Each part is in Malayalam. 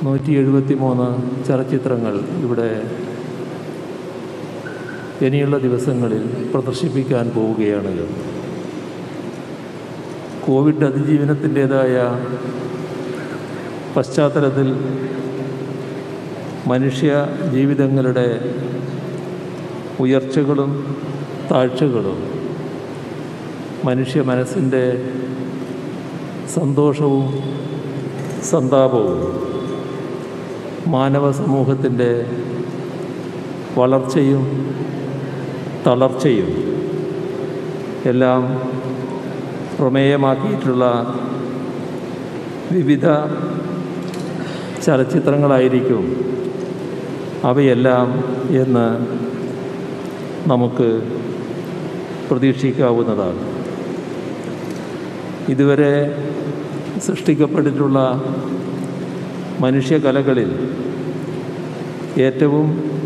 നൂറ്റി എഴുപത്തി മൂന്ന് ചലച്ചിത്രങ്ങൾ ഇവിടെ ഇനിയുള്ള ദിവസങ്ങളിൽ പ്രദർശിപ്പിക്കാൻ പോവുകയാണല്ലോ കോവിഡ് അതിജീവനത്തിൻ്റേതായ പശ്ചാത്തലത്തിൽ മനുഷ്യ ജീവിതങ്ങളുടെ ഉയർച്ചകളും താഴ്ചകളും മനുഷ്യ മനസ്സിൻ്റെ സന്തോഷവും സന്താപവും മാനവ സമൂഹത്തിൻ്റെ വളർച്ചയും തളർച്ചയും എല്ലാം പ്രമേയമാക്കിയിട്ടുള്ള വിവിധ ചലച്ചിത്രങ്ങളായിരിക്കും അവയെല്ലാം എന്ന് നമുക്ക് പ്രതീക്ഷിക്കാവുന്നതാണ് ഇതുവരെ സൃഷ്ടിക്കപ്പെട്ടിട്ടുള്ള മനുഷ്യകലകളിൽ ഏറ്റവും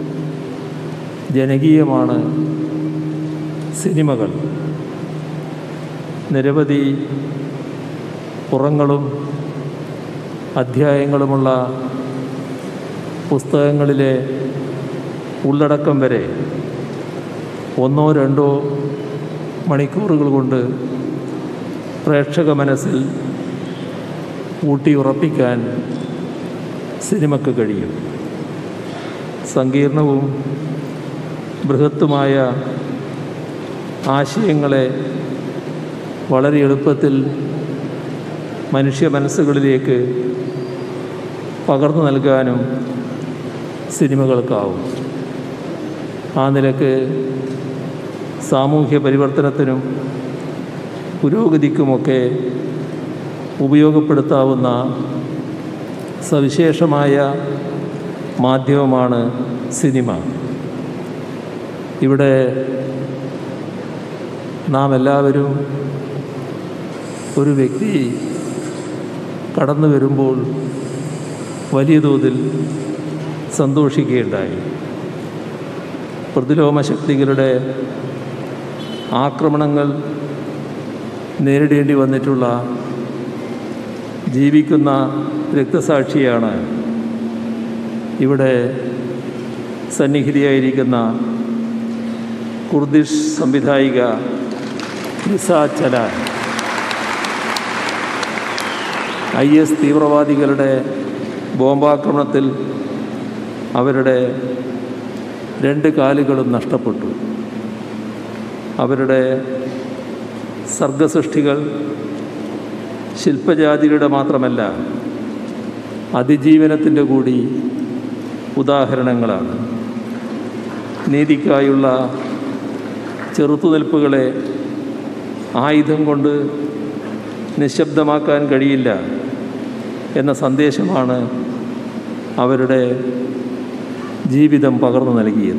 ജനകീയമാണ് സിനിമകൾ നിരവധി പുറങ്ങളും അധ്യായങ്ങളുമുള്ള പുസ്തകങ്ങളിലെ ഉള്ളടക്കം വരെ ഒന്നോ രണ്ടോ മണിക്കൂറുകൾ കൊണ്ട് പ്രേക്ഷക മനസ്സിൽ ഊട്ടിയുറപ്പിക്കാൻ സിനിമയ്ക്ക് കഴിയും സങ്കീർണവും ബൃഹത്തുമായ ആശയങ്ങളെ വളരെ എളുപ്പത്തിൽ മനുഷ്യ മനസ്സുകളിലേക്ക് പകർന്നു നൽകാനും സിനിമകൾക്കാവും ആ നിലക്ക് സാമൂഹ്യ പരിവർത്തനത്തിനും പുരോഗതിക്കുമൊക്കെ ഉപയോഗപ്പെടുത്താവുന്ന സവിശേഷമായ മാധ്യമമാണ് സിനിമ ഇവിടെ നാം എല്ലാവരും ഒരു വ്യക്തി കടന്നു വരുമ്പോൾ വലിയ തോതിൽ സന്തോഷിക്കുകയുണ്ടായി പ്രതിലോമ ശക്തികളുടെ ആക്രമണങ്ങൾ നേരിടേണ്ടി വന്നിട്ടുള്ള ജീവിക്കുന്ന രക്തസാക്ഷിയാണ് ഇവിടെ സന്നിഹിതയായിരിക്കുന്ന കുർദിഷ് സംവിധായിക നിസ ചലാൻ ഐ എസ് തീവ്രവാദികളുടെ ബോംബാക്രമണത്തിൽ അവരുടെ രണ്ട് കാലുകളും നഷ്ടപ്പെട്ടു അവരുടെ സർഗസൃഷ്ടികൾ ശില്പജാതിയുടെ മാത്രമല്ല അതിജീവനത്തിൻ്റെ കൂടി ഉദാഹരണങ്ങളാണ് നീതിക്കായുള്ള ചെറുത്തുനിൽപ്പുകളെ ആയുധം കൊണ്ട് നിശബ്ദമാക്കാൻ കഴിയില്ല എന്ന സന്ദേശമാണ് അവരുടെ ജീവിതം പകർന്നു നൽകിയത്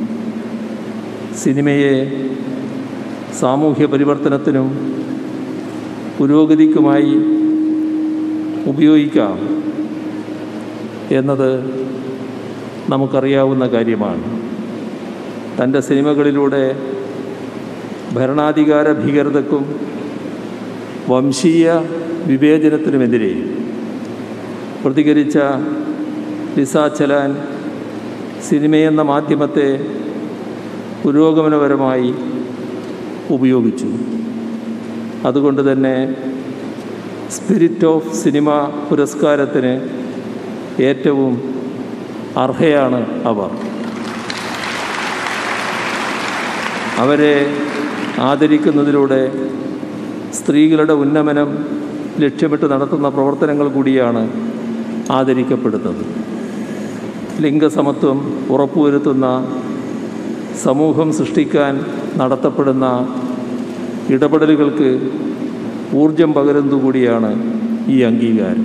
സിനിമയെ സാമൂഹ്യ പരിവർത്തനത്തിനും പുരോഗതിക്കുമായി ഉപയോഗിക്കാം എന്നത് നമുക്കറിയാവുന്ന കാര്യമാണ് തൻ്റെ സിനിമകളിലൂടെ ഭരണാധികാര ഭീകരതക്കും വംശീയ വിവേചനത്തിനുമെതിരെ പ്രതികരിച്ച ലിസ ചലാൻ സിനിമയെന്ന മാധ്യമത്തെ പുരോഗമനപരമായി ഉപയോഗിച്ചു അതുകൊണ്ട് തന്നെ സ്പിരിറ്റ് ഓഫ് സിനിമ പുരസ്കാരത്തിന് ഏറ്റവും അർഹയാണ് അവർ അവരെ ആദരിക്കുന്നതിലൂടെ സ്ത്രീകളുടെ ഉന്നമനം ലക്ഷ്യമിട്ട് നടത്തുന്ന പ്രവർത്തനങ്ങൾ കൂടിയാണ് ആദരിക്കപ്പെടുന്നത് ലിംഗസമത്വം ഉറപ്പുവരുത്തുന്ന സമൂഹം സൃഷ്ടിക്കാൻ നടത്തപ്പെടുന്ന ഇടപെടലുകൾക്ക് ഊർജം പകരുന്നത് കൂടിയാണ് ഈ അംഗീകാരം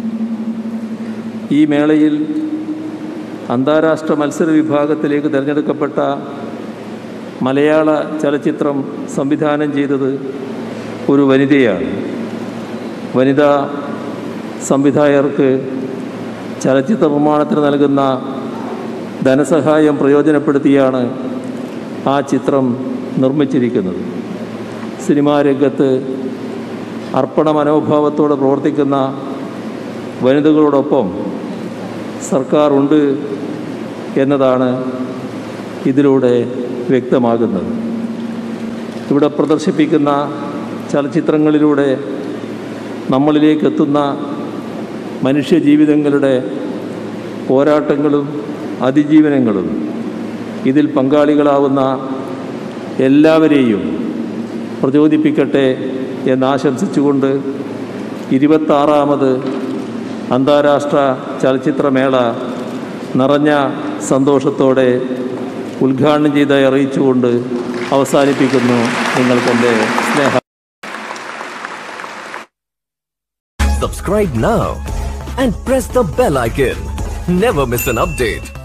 ഈ മേളയിൽ അന്താരാഷ്ട്ര മത്സര വിഭാഗത്തിലേക്ക് തിരഞ്ഞെടുക്കപ്പെട്ട മലയാള ചലച്ചിത്രം സംവിധാനം ചെയ്തത് ഒരു വനിതയാണ് വനിതാ സംവിധായകർക്ക് ചലച്ചിത്ര നിർമ്മാണത്തിന് നൽകുന്ന ധനസഹായം പ്രയോജനപ്പെടുത്തിയാണ് ആ ചിത്രം നിർമ്മിച്ചിരിക്കുന്നത് സിനിമാ രംഗത്ത് അർപ്പണ മനോഭാവത്തോടെ പ്രവർത്തിക്കുന്ന വനിതകളോടൊപ്പം സർക്കാർ ഉണ്ട് എന്നതാണ് ഇതിലൂടെ വ്യക്തമാകുന്നത് ഇവിടെ പ്രദർശിപ്പിക്കുന്ന ചലച്ചിത്രങ്ങളിലൂടെ നമ്മളിലേക്ക് എത്തുന്ന മനുഷ്യജീവിതങ്ങളുടെ പോരാട്ടങ്ങളും അതിജീവനങ്ങളും ഇതിൽ പങ്കാളികളാവുന്ന എല്ലാവരെയും പ്രചോദിപ്പിക്കട്ടെ എന്നാശംസിച്ചുകൊണ്ട് ഇരുപത്താറാമത് അന്താരാഷ്ട്ര ചലച്ചിത്രമേള നിറഞ്ഞ സന്തോഷത്തോടെ ഉദ്ഘാടനം ചെയ്തായി അറിയിച്ചുകൊണ്ട് അവസാനിപ്പിക്കുന്നു നിങ്ങൾക്കെൻ്റെ സ്നേഹ Subscribe now and press the bell icon. Never miss an update.